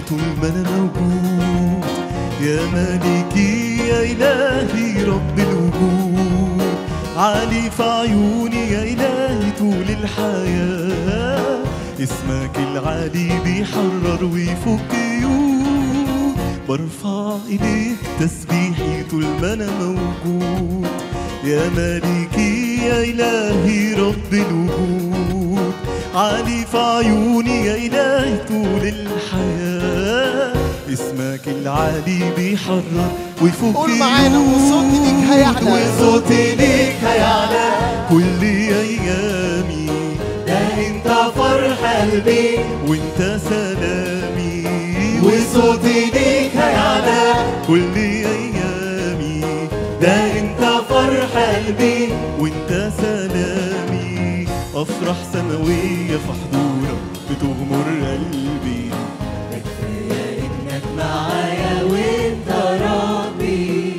طول ما انا موجود يا مالكي يا الهي رب الوجود عالي في عيوني يا الهي طول الحياه اسمك العالي بيحرر ويفك قيود برفع ايديك تسبيحي طول ما انا موجود يا مالكي يا الهي رب الوجود عالي في عيوني يا الهي طول الحياه اسمك العالي بيحرر ويفك قول معانا وصوتي ليك هيعلى. وصوتي ليك هيعلى كل ايامي ده انت فرح قلبي وانت سلامي وصوتي ليك هيعلى كل ايامي ده انت فرح قلبي وانت سلامي افرح سماويه في حضورك بتغمر قلبي كفايه انك معايا وانت ربي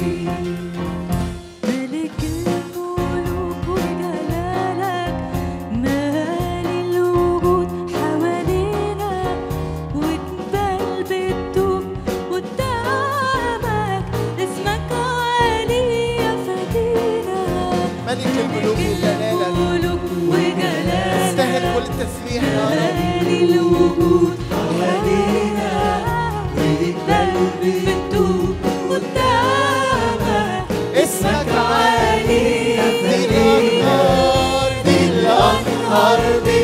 ملك الملوك وجلالك مالي الوجود حوالينا وجبال بتدوب قدامك اسمك عالي يا فدينا ملك الملوك وجلالك الملوك وجلالك تستاهل كل التسبيح يا رب مالي الوجود حوالينا وجبال بتدوب قدامك اسمك عالي دي الأنهار دي الأنهار دي